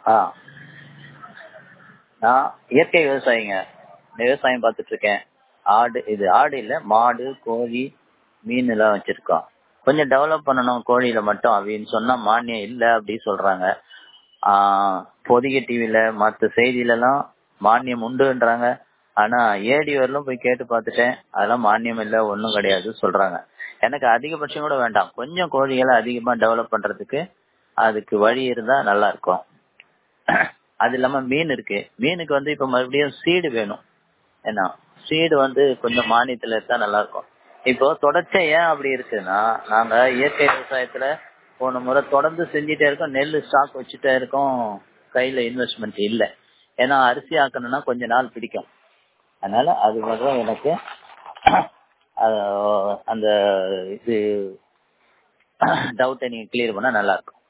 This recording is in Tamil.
ஆ நான் இயற்கை விவசாயிங்க விவசாயம் பார்த்துட்டு இருக்கேன் ஆடு இது ஆடு இல்லை மாடு கோழி மீன் எல்லாம் வச்சிருக்கோம் கொஞ்சம் டெவலப் பண்ணணும் கோழியில மட்டும் அப்படின்னு சொன்னா மானியம் இல்லை அப்படி சொல்றாங்க பொதிகை டிவியில மற்ற செய்தியிலலாம் மானியம் உண்டுன்றாங்க ஆனா ஏடி வரலும் போய் கேட்டு பார்த்துட்டேன் அதெல்லாம் மானியம் இல்லை ஒன்றும் கிடையாது சொல்றாங்க எனக்கு அதிகபட்சம் கூட வேண்டாம் கொஞ்சம் கோழிகளை அதிகமா டெவலப் பண்றதுக்கு அதுக்கு வழி இருந்தா நல்லா இருக்கும் அது இல்லாம மீன் இருக்கு மீனுக்கு வந்து இப்ப மறுபடியும் சீடு வேணும் ஏன்னா சீடு வந்து கொஞ்சம் மானியத்துல இருந்தா நல்லா இருக்கும் இப்போ தொடர்ச்சியா ஏன் அப்படி இருக்குன்னா நாங்க இயற்கை விவசாயத்துல போன முறை தொடர்ந்து செஞ்சுட்டே இருக்கோம் நெல் ஸ்டாக் வச்சுட்டே இருக்கோம் கையில இன்வெஸ்ட்மெண்ட் இல்லை ஏன்னா அரிசி ஆக்கணும்னா கொஞ்ச நாள் பிடிக்கும் அதனால அது மட்டும் எனக்கு அந்த இது டவுட்டை நீங்க கிளியர் பண்ணா நல்லா இருக்கும்